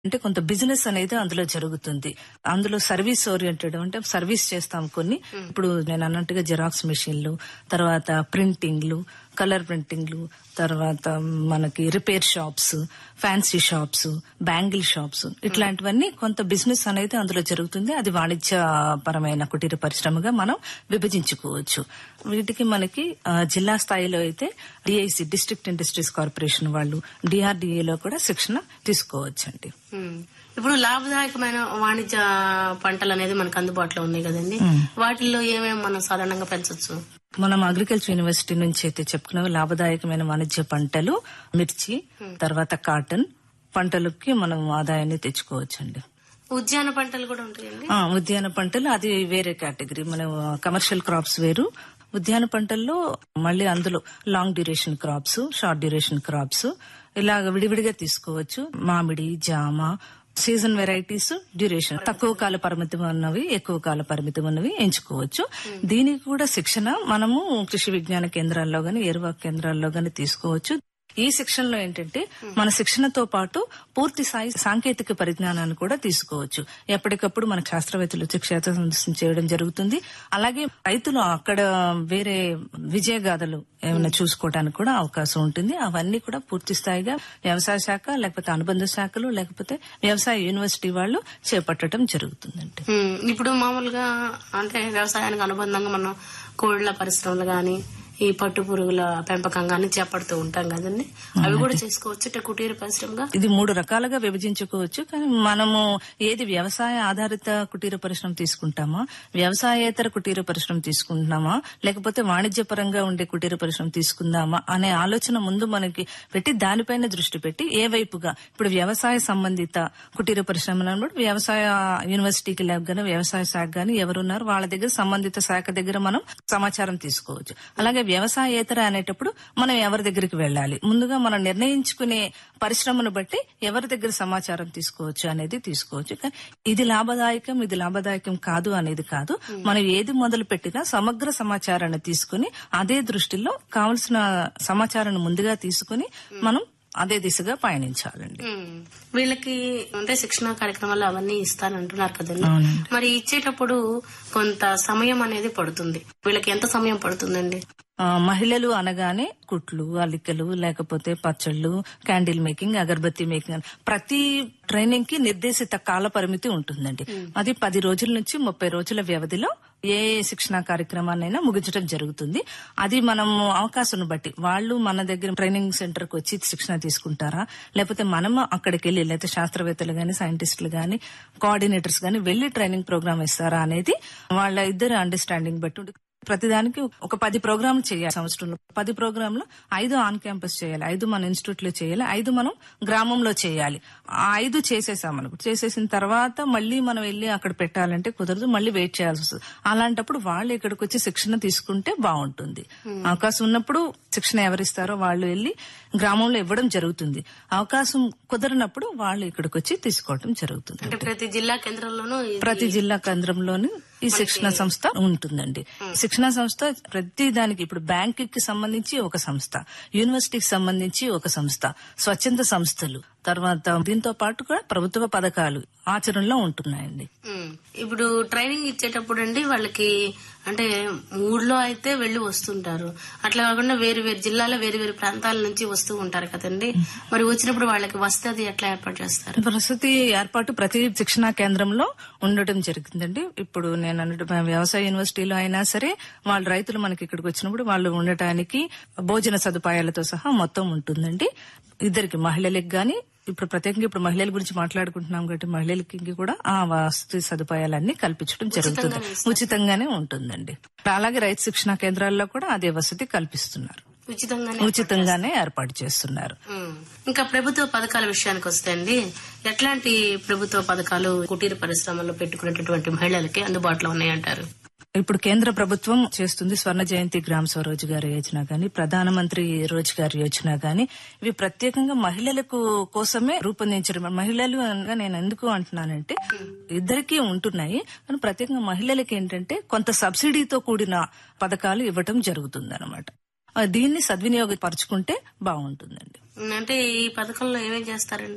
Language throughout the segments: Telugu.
అంటే కొంత బిజినెస్ అనేది అందులో జరుగుతుంది అందులో సర్వీస్ ఓరియంటెడ్ అంటే సర్వీస్ చేస్తాం కొన్ని ఇప్పుడు నేను అన్నట్టుగా జిరాక్స్ మెషిన్లు తర్వాత ప్రింటింగ్లు కలర్ ప్రింటింగ్లు తర్వాత మనకి repair shops fancy shops bangle shops ఇట్లాంటివన్నీ కొంత బిజినెస్ అనేది అందులో జరుగుతుంది అది వాణిజ్య పరమైన కుటీర పరిశ్రమగా మనం విభజించుకోవచ్చు వీటికి మనకి ఆ, జిల్లా స్థాయిలో అయితే డిఐసి డిస్ట్రిక్ట్ ఇండస్ట్రీస్ కార్పొరేషన్ వాళ్ళు డిఆర్డిఏలో కూడా శిక్షణ తీసుకోవచ్చండి ఉమ్. ఇప్పుడు లాభదాయకమైన వాణిజ్య పంటలు అనేది మనకు అందుబాటులో ఉన్నాయి కదండి వాటిల్లో ఏమేమి మనం సాధారణంగా పెంచొచ్చు మనం అగ్రికల్చర్ యూనివర్సిటీ నుంచి అయితే చెప్పుకున్న లాభదాయకమైన వాణిజ్య పంటలు మిర్చి తర్వాత కాటన్ పంటలకి మనం ఆదాయాన్ని తెచ్చుకోవచ్చండి ఉద్యాన పంటలు కూడా ఉంటాయండి ఆ, ఉద్యాన పంటలు అది వేరే కేటగిరీ మనం కమర్షియల్ క్రాప్స్ వేరు ఉద్యాన పంటల్లో మళ్ళీ అందులో long duration crops short duration crops ఇలాగ విడివిడిగా తీసుకోవచ్చు మామిడి జామ సీజన్ వెరైటీస్ డ్యూరేషన్ తక్కువ కాల పరిమితం ఉన్నవి ఎక్కువ కాల పరిమితం ఉన్నవి ఎంచుకోవచ్చు దీనికి కూడా శిక్షణ మనము కృషి విజ్ఞాన కేంద్రాల్లో గాని ఏరువాక కేంద్రాల్లో గాని తీసుకోవచ్చు ఈ శిక్షణలో ఏంటంటే మన శిక్షణతో పాటు పూర్తి స్థాయి సాంకేతిక పరిజ్ఞానాన్ని కూడా తీసుకోవచ్చు ఎప్పటికప్పుడు మన శాస్త్రవేత్తలు వచ్చి క్షేత్ర సందర్శన చేయడం జరుగుతుంది అలాగే రైతులు అక్కడ వేరే విజయగాథలు ఏమైనా చూసుకోవడానికి కూడా అవకాశం ఉంటుంది అవన్నీ కూడా పూర్తి స్థాయిగా వ్యవసాయ శాఖ లేకపోతే అనుబంధ శాఖలు లేకపోతే వ్యవసాయ యూనివర్సిటీ వాళ్ళు చేపట్టడం జరుగుతుందండి ఉమ్. ఇప్పుడు మామూలుగా అంటే వ్యవసాయానికి అనుబంధంగా మనం కోళ్ల పరిశ్రమలు గాని ఈ పట్టు పురుగుల పెంపకం గాని చేపడుతూ ఉంటాం కదండి అవి కూడా చేసుకోవచ్చు అంటే కుటీర పరిశ్రమగా ఇది మూడు రకాలుగా విభజించుకోవచ్చు కానీ మనము ఏది వ్యవసాయ ఆధారిత కుటీర పరిశ్రమ తీసుకుంటామా వ్యవసాయేతర కుటీర పరిశ్రమ తీసుకుంటున్నామా లేకపోతే వాణిజ్యపరంగా ఉండే కుటీర పరిశ్రమ తీసుకుందామా అనే ఆలోచన ముందు మనకి పెట్టి దానిపైన దృష్టి పెట్టి ఏ వైపుగా ఇప్పుడు వ్యవసాయ సంబంధిత కుటీర పరిశ్రమ అన్నప్పుడు వ్యవసాయ యూనివర్సిటీకి ల్యాబ్ గానీ వ్యవసాయ శాఖ గానీ ఎవరున్నారు వాళ్ళ దగ్గర సంబంధిత శాఖ దగ్గర మనం సమాచారం తీసుకోవచ్చు అలాగే వ్యవసాయేతర అనేటప్పుడు మనం ఎవరి దగ్గరికి వెళ్ళాలి ముందుగా మనం నిర్ణయించుకునే పరిశ్రమను బట్టి ఎవరి దగ్గర సమాచారం తీసుకోవచ్చు అనేది తీసుకోవచ్చు కానీ ఇది లాభదాయకం ఇది లాభదాయకం కాదు అనేది కాదు మనం ఏది మొదలు పెట్టినా సమగ్ర సమాచారాన్ని తీసుకుని అదే దృష్టిలో కావలసిన సమాచారాన్ని ముందుగా తీసుకుని మనం అదే దిశగా పయనించాలండి ఉమ్. వీళ్ళకి అంటే శిక్షణ కార్యక్రమాలు అవన్నీ ఇస్తానంటున్నారు కదండి అవునండి. మరి ఇచ్చేటప్పుడు కొంత సమయం అనేది పడుతుంది వీళ్ళకి ఎంత సమయం పడుతుందండి ఆ, మహిళలు అనగానే కుట్లు అల్లికలు లేకపోతే పచ్చళ్ళు క్యాండిల్ మేకింగ్ అగరబత్తి మేకింగ్ అని ప్రతి ట్రైనింగ్ కి నిర్దేశిత కాల పరిమితి ఉంటుందండి అది పది రోజుల నుంచి ముప్పై రోజుల వ్యవధిలో ఏ శిక్షణ కార్యక్రమాన్నైనా ముగించడం జరుగుతుంది అది మనం అవకాశం బట్టి వాళ్ళు మన దగ్గర ట్రైనింగ్ సెంటర్ కు వచ్చి శిక్షణ తీసుకుంటారా లేకపోతే మనం అక్కడికి వెళ్ళి లేకపోతే శాస్త్రవేత్తలు గాని సైంటిస్టులు గాని కోఆర్డినేటర్స్ గాని వెళ్లి ట్రైనింగ్ ప్రోగ్రామ్ ఇస్తారా అనేది వాళ్ళ ఇద్దరు అండర్స్టాండింగ్ బట్టి ఉంటుంది. ప్రతిదానికి ఒక పది ప్రోగ్రాంలు చేయాలి సంవత్సరంలో పది ప్రోగ్రాంలు ఐదు ఆన్ క్యాంపస్ చేయాలి ఐదు మన ఇన్స్టిట్యూట్ లో చేయాలి ఐదు మనం గ్రామంలో చేయాలి ఆ ఐదు చేసేసాం మనకు చేసేసిన తర్వాత మళ్ళీ మనం వెళ్ళి అక్కడ పెట్టాలంటే కుదరదు మళ్ళీ వెయిట్ చేయాల్సి వస్తుంది అలాంటప్పుడు వాళ్ళు ఇక్కడికి వచ్చి శిక్షణ తీసుకుంటే బాగుంటుంది అవకాశం ఉన్నప్పుడు శిక్షణ ఎవరిస్తారో వాళ్ళు వెళ్ళి గ్రామంలో ఇవ్వడం జరుగుతుంది అవకాశం కుదరనప్పుడు వాళ్ళు ఇక్కడికి వచ్చి తీసుకోవడం జరుగుతుంది అంటే ప్రతి జిల్లా కేంద్రంలోనూ ఇది- ప్రతి జిల్లా కేంద్రంలోని ఈ శిక్షణ సంస్థ ఉంటుందండి శిక్షణ సంస్థ ప్రతి దానికి ఇప్పుడు బ్యాంక్ కి సంబంధించి ఒక సంస్థ యూనివర్సిటీకి సంబంధించి ఒక సంస్థ స్వచ్ఛంద సంస్థలు తర్వాత దీంతో పాటు కూడా ప్రభుత్వ పథకాలు ఆచరణలో ఉంటున్నాయండి ఉమ్. ఇప్పుడు ట్రైనింగ్ ఇచ్చేటప్పుడు అండి వాళ్ళకి అంటే ఊళ్ళో అయితే వెళ్లి వస్తుంటారు అట్లా కాకుండా వేరు వేరు జిల్లాలో వేరు వేరు ప్రాంతాల నుంచి వస్తూ ఉంటారు కదండి మరి వచ్చినప్పుడు వాళ్ళకి వస్తుంది ఎట్లా ఏర్పాటు చేస్తారు వసతి ఏర్పాటు ప్రతి శిక్షణా కేంద్రంలో ఉండటం జరుగుతుందండి ఇప్పుడు నేను అన్నట్టు మా వ్యవసాయ యూనివర్సిటీలో అయినా సరే వాళ్ళ రైతులు మనకి ఇక్కడికి వచ్చినప్పుడు వాళ్ళు ఉండటానికి భోజన సదుపాయాలతో సహా మొత్తం ఉంటుందండి ఇద్దరికి మహిళలకు గాని ఇప్పుడు ప్రత్యేకంగా ఇప్పుడు మహిళల గురించి మాట్లాడుకుంటున్నాం కాబట్టి మహిళలకి కూడా ఆ వసతి సదుపాయాలన్నీ కల్పించడం జరుగుతుంది ఉచితంగానే ఉంటుందండి అలాగే రైతు శిక్షణా కేంద్రాల్లో కూడా అదే వసతి కల్పిస్తున్నారు ఉచితంగానే ఉచితంగానే ఏర్పాటు చేస్తున్నారు ఉమ్. ఇంకా ప్రభుత్వ పథకాల విషయానికి వస్తే అండి ఎట్లాంటి ప్రభుత్వ పథకాలు కుటీర పరిశ్రమలో పెట్టుకునేటటువంటి మహిళలకి అందుబాటులో ఉన్నాయంటారు ఇప్పుడు కేంద్ర ప్రభుత్వం చేస్తుంది స్వర్ణ జయంతి గ్రామ స్వరోజ్గార్ యోజన గాని ప్రధానమంత్రి రోజ్గార్ యోజన గాని ఇవి ప్రత్యేకంగా మహిళలకు కోసమే రూపొందించడం మహిళలు అనగా నేను ఎందుకు అంటున్నానంటే ఇద్దరికీ ఉంటున్నాయి కానీ ప్రత్యేకంగా మహిళలకి ఏంటంటే కొంత సబ్సిడీతో కూడిన పథకాలు ఇవ్వటం జరుగుతుంది అనమాట దీన్ని సద్వినియోగపరుచుకుంటే బాగుంటుందండి అంటే ఈ పథకంలో ఏమేం చేస్తారండి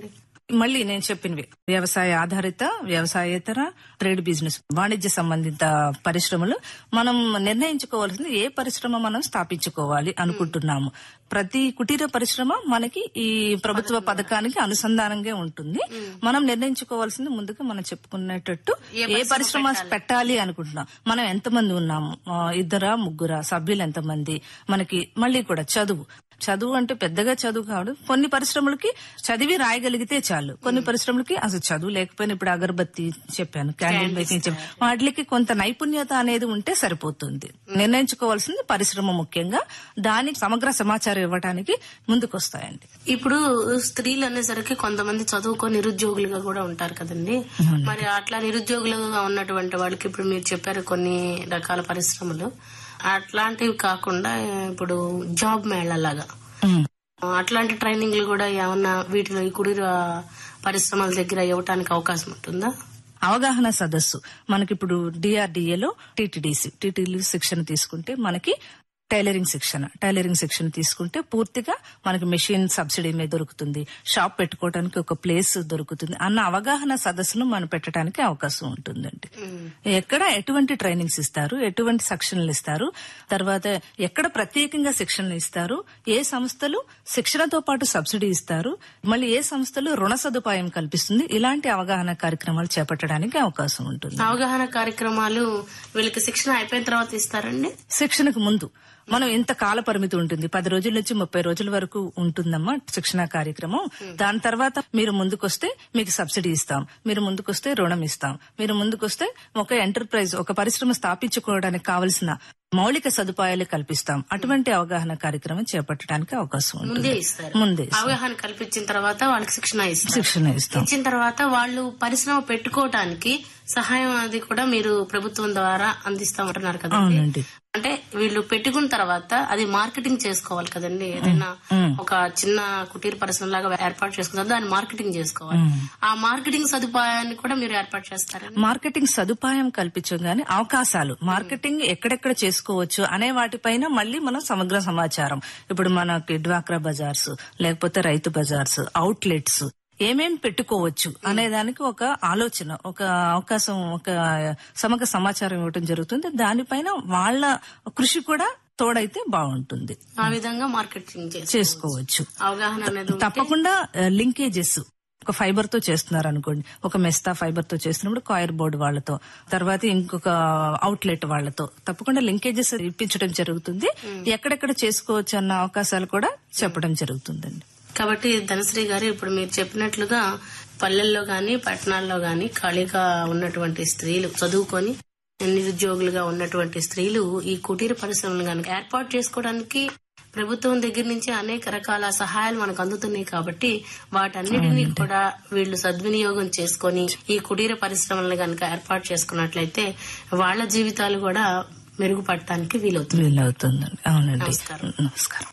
మళ్ళీ నేను చెప్పినవి వ్యవసాయ ఆధారిత వ్యవసాయేతర ట్రేడ్ బిజినెస్ వాణిజ్య సంబంధిత పరిశ్రమలు మనం నిర్ణయించుకోవాల్సింది ఏ పరిశ్రమ మనం స్థాపించుకోవాలి అనుకుంటున్నాము ప్రతి కుటీర పరిశ్రమ మనకి ఈ ప్రభుత్వ పథకానికి అనుసంధానంగా ఉంటుంది మనం నిర్ణయించుకోవాల్సింది ముందుగా మనం చెప్పుకునేటట్టు ఏ పరిశ్రమ పెట్టాలి అనుకుంటున్నాం మనం ఎంతమంది ఉన్నాము ఆ, ఇద్దరా ముగ్గురా సభ్యులు ఎంతమంది మనకి మళ్ళీ కూడా చదువు చదువు అంటే పెద్దగా చదువు కాదు కొన్ని పరిశ్రమలకి చదివి రాయగలిగితే చాలు కొన్ని పరిశ్రమలకి అసలు చదువు లేకపోయినా ఇప్పుడు అగరబత్తి చెప్పాను క్యాండిల్ మేకింగ్ చెప్పాను వాటికి కొంత నైపుణ్యత అనేది ఉంటే సరిపోతుంది నిర్ణయించుకోవాల్సింది పరిశ్రమ ముఖ్యంగా దానికి సమగ్ర సమాచారం ఇవ్వడానికి ముందుకొస్తాయండి ఇప్పుడు స్త్రీలు అనేసరికి కొంతమంది చదువుకొని నిరుద్యోగులుగా కూడా ఉంటారు కదండి మరి అట్లా నిరుద్యోగులుగా ఉన్నటువంటి వాళ్ళకి ఇప్పుడు మీరు చెప్పారు కొన్ని రకాల పరిశ్రమలు అట్లాంటివి కాకుండా ఇప్పుడు జాబ్ మేళ లాగా ఉమ్. అట్లాంటి ట్రైనింగ్లు కూడా ఏమన్నా వీటిలో ఈ కుటీర పరిశ్రమల దగ్గర ఇవ్వటానికి అవకాశం ఉంటుందా అవగాహన సదస్సు మనకిప్పుడు డిఆర్డిఏలో టీటీడీసీ టీటీడీ శిక్షణ తీసుకుంటే మనకి టైలరింగ్ శిక్షణ టైలరింగ్ శిక్షణ తీసుకుంటే పూర్తిగా మనకి మెషిన్ సబ్సిడీ మీద దొరుకుతుంది షాప్ పెట్టుకోవడానికి ఒక ప్లేస్ దొరుకుతుంది అన్న అవగాహన సదస్సును మనం పెట్టడానికి అవకాశం ఉంటుందండి ఎక్కడ ఎటువంటి ట్రైనింగ్స్ ఇస్తారు ఎటువంటి శిక్షణలు ఇస్తారు తర్వాత ఎక్కడ ప్రత్యేకంగా శిక్షణలు ఇస్తారు ఏ సంస్థలు శిక్షణతో పాటు సబ్సిడీ ఇస్తారు మళ్ళీ ఏ సంస్థలు రుణ సదుపాయం కల్పిస్తుంది ఇలాంటి అవగాహన కార్యక్రమాలు చేపట్టడానికి అవకాశం ఉంటుంది అవగాహన కార్యక్రమాలు వీళ్ళకి శిక్షణ అయిపోయిన తర్వాత ఇస్తారండి శిక్షణకు ముందు మనం ఎంత కాల పరిమితి ఉంటుంది పది రోజుల నుంచి ముప్పై రోజుల వరకు ఉంటుందమ్మా శిక్షణ కార్యక్రమం దాని తర్వాత మీరు ముందుకొస్తే మీకు సబ్సిడీ ఇస్తాం మీరు ముందుకొస్తే రుణం ఇస్తాం మీరు ముందుకొస్తే ఒక ఎంటర్ప్రైజ్ ఒక పరిశ్రమ స్థాపించుకోవడానికి కావలసిన మౌలిక సదుపాయాలు కల్పిస్తాం అటువంటి అవగాహన కార్యక్రమం చేపట్టడానికి అవకాశం ముందే ఉంటుంది ఇస్తారు ముందే ఇస్తాం. అవగాహన కల్పించిన తర్వాత వాళ్ళకి శిక్షణ ఇస్తారు శిక్షణ ఇస్తాం ఇచ్చిన తర్వాత వాళ్ళు పరిశ్రమ పెట్టుకోవటానికి సహాయం అది కూడా మీరు ప్రభుత్వం ద్వారా అందిస్తామంటున్నారు కదండి అవునండి అంటే వీళ్ళు పెట్టుకున్న తర్వాత అది మార్కెటింగ్ చేసుకోవాలి కదండి ఏదైనా ఒక చిన్న కుటీర పరిశ్రమ లాగా ఏర్పాటు చేసుకున్న దాన్ని మార్కెటింగ్ చేసుకోవాలి ఆ మార్కెటింగ్ సదుపాయాన్ని కూడా మీరు ఏర్పాటు చేస్తారండి మార్కెటింగ్ సదుపాయం కల్పించగానే అవకాశాలు మార్కెటింగ్ ఎక్కడెక్కడ చేసుకోవచ్చు అనే వాటిపైన మళ్ళీ మనం సమగ్ర సమాచారం ఇప్పుడు మనకి డ్వాక్రా బజార్స్ లేకపోతే రైతు బజార్స్ అవుట్లెట్స్ ఏమేం పెట్టుకోవచ్చు అనే దానికి ఒక ఆలోచన ఒక అవకాశం ఒక సమగ్ర సమాచారం ఇవ్వటం జరుగుతుంది దానిపైన వాళ్ళ కృషి కూడా తోడైతే బాగుంటుంది ఆ విధంగా మార్కెటింగ్ చేసుకో చేసుకోవచ్చు అవగాహన అనేది ఉంటే తప్పకుండా లింకేజెస్ ఒక ఫైబర్ తో చేస్తున్నారు అనుకోండి ఒక మెస్తా ఫైబర్ తో చేస్తున్నప్పుడు కాయర్ బోర్డ్ వాళ్ళతో తర్వాత ఇంకొక అవుట్లెట్ వాళ్ళతో తప్పకుండా లింకేజెస్ ఇప్పించడం జరుగుతుంది ఎక్కడెక్కడ చేసుకోవచ్చు అన్న అవకాశాలు కూడా చెప్పడం జరుగుతుందండి కాబట్టి ధనశ్రీ గారు ఇప్పుడు మీరు చెప్పినట్లుగా పల్లెల్లో గాని పట్టణాల్లో గాని ఖాళీగా ఉన్నటువంటి స్త్రీలు చదువుకొని నిరుద్యోగులుగా ఉన్నటువంటి స్త్రీలు ఈ కుటీర పరిశ్రమలు కనుక ఏర్పాటు చేసుకోవడానికి ప్రభుత్వం దగ్గర నుంచి అనేక రకాల సహాయాలు మనకు అందుతున్నాయి కాబట్టి వాటన్నిటినీ కూడా వీళ్ళు సద్వినియోగం చేసుకొని ఈ కుటీర పరిశ్రమలను కనుక ఏర్పాటు చేసుకున్నట్లయితే వాళ్ళ జీవితాలు కూడా మెరుగుపడటానికి వీలవుతుంది వీలవుతుందండి అవునండి నమస్కారం. నమస్కారం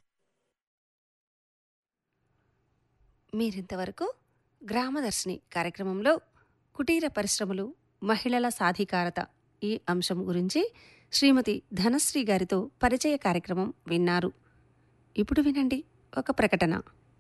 మీరింతవరకు గ్రామదర్శిని కార్యక్రమంలో కుటీర పరిశ్రమలు మహిళల సాధికారత ఈ అంశం గురించి శ్రీమతి ధనశ్రీ గారితో పరిచయ కార్యక్రమం విన్నారు ఇప్పుడు వినండి ఒక ప్రకటన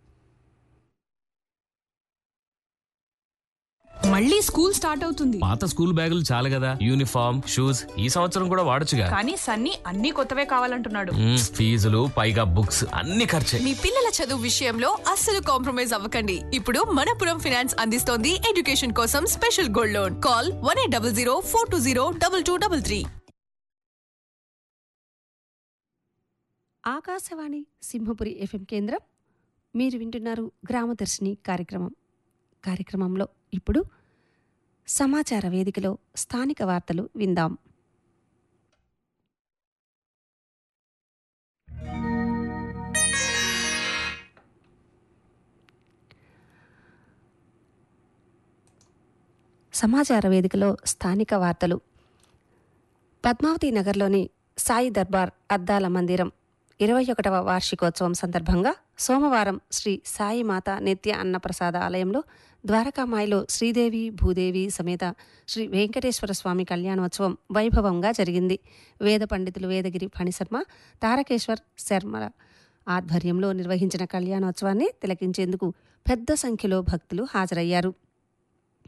మళ్ళీ స్కూల్ స్టార్ట్ అవుతుంది పాత స్కూల్ బ్యాగులు చాలు కదా యూనిఫామ్ షూస్ ఈ సంవత్సరం కూడా వాడొచ్చుగా కానీ సన్నీ అన్ని కొత్తవే కావాలంటున్నాడు మ్మ్, ఫీజులు పైగా బుక్స్ అన్ని ఖర్చే మీ పిల్లల చదువు విషయంలో అస్సలు కాంప్రమైజ్ అవ్వకండి ఇప్పుడు మనపురం ఫైనాన్స్ అందిస్తోంది ఎడ్యుకేషన్ కోసం special gold loan call one eight double zero four two zero double two double three Akashvani Simhapuri FM కేంద్రం మీరు వింటున్నారు గ్రామదర్శిని కార్యక్రమం కార్యక్రమంలో ఇప్పుడు సమాచార వేదికలో స్థానిక వార్తలు విందాం సమాచార వేదికలో స్థానిక వార్తలు పద్మావతి నగర్లోని సాయి దర్బార్ అద్దాల మందిరం ఇరవై ఒకటవ వార్షికోత్సవం సందర్భంగా సోమవారం శ్రీ సాయి మాత నిత్య అన్నప్రసాద ఆలయంలో ద్వారకామాయిలో శ్రీదేవి భూదేవి సమేత శ్రీ వెంకటేశ్వర స్వామి కళ్యాణోత్సవం వైభవంగా జరిగింది వేద పండితులు వేదగిరి ఫణిశర్మ తారకేశ్వర్ శర్మల ఆధ్వర్యంలో నిర్వహించిన కళ్యాణోత్సవాన్ని తిలకించేందుకు పెద్ద సంఖ్యలో భక్తులు హాజరయ్యారు